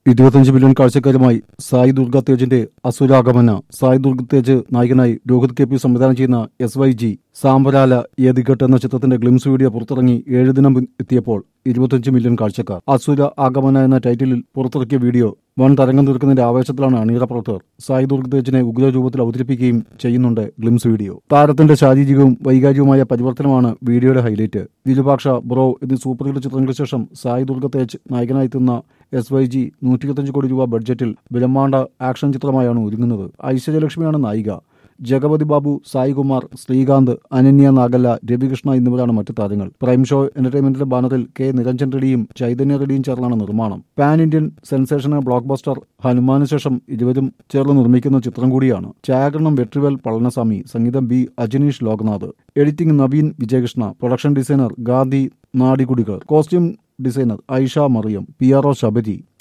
ഇരുപത്തഞ്ച് മില്യൺ കാഴ്ചക്കാരുമായി സായി ദുർഗ തേജിന്റെ അസുരാഗമന സായി ദുർഗ തേജ് നായകനായി രോഹിത് കെ പി സംവിധാനം ചെയ്യുന്ന S Y G Sambarala Yetigattu എന്ന ചിത്രത്തിന്റെ ഗ്ലിംസ് വീഡിയോ പുറത്തിറങ്ങി ഏഴ് ദിനം എത്തിയപ്പോൾ ഇരുപത്തഞ്ച് മില്യൺ കാഴ്ചക്കാർ അസുര ആഗമന എന്ന ടൈറ്റിലിൽ പുറത്തിറക്കിയ വീഡിയോ വൻ തരംഗം തീർക്കുന്നതിന്റെ ആവേശത്തിലാണ് അണിയറ പ്രവർത്തകർ സായി ദുർഗ തേജിനെ ഉഗ്രരൂപത്തിൽ അവതരിപ്പിക്കുകയും ചെയ്യുന്നുണ്ട് ഗ്ലിംസ് വീഡിയോ താരത്തിന്റെ ശാരീരികവും വൈകാരികവുമായ പരിവർത്തനമാണ് വീഡിയോയുടെ ഹൈലൈറ്റ് വിരുപാക്ഷ ബ്രോ എന്നീ സൂപ്പർ ഹിറ്റ് ചിത്രങ്ങൾക്ക് ശേഷം സായി ദുർഗ തേജ് നായകനായി എത്തുന്ന എസ് വൈ ജി നൂറ്റി ഇരുപത്തഞ്ച് കോടി രൂപ ബഡ്ജറ്റിൽ ബ്രഹ്മാണ്ഡ ആക്ഷൻ ചിത്രമായാണ് ഒരുങ്ങുന്നത് ഐശ്വര്യലക്ഷ്മിയാണ് നായിക ജഗപതി ബാബു സായികുമാർ ശ്രീകാന്ത് അനന്യ നാഗല്ല രവികൃഷ്ണ എന്നിവരാണ് മറ്റു താരങ്ങൾ പ്രൈം ഷോ എന്റർടൈൻമെന്റിന്റെ ബാനറിൽ കെ നിരഞ്ജൻ റെഡ്ഡിയും ചൈതന്യ റെഡ്ഡിയും ചേർന്നാണ് നിർമ്മാണം pan Indian sensation blockbuster ഹനുമാന് ശേഷം ഇരുവരും ചേർന്ന് നിർമ്മിക്കുന്ന ചിത്രം കൂടിയാണ് ഛായാഗ്രഹണം വെട്രിവേൽ പളനിസ്വാമി സംഗീതം B Ajaneesh Loknath editing Naveen Vijayakrishna production designer Gandhi Nadikudikar costume designer Aisha Mariyam P R O Sabari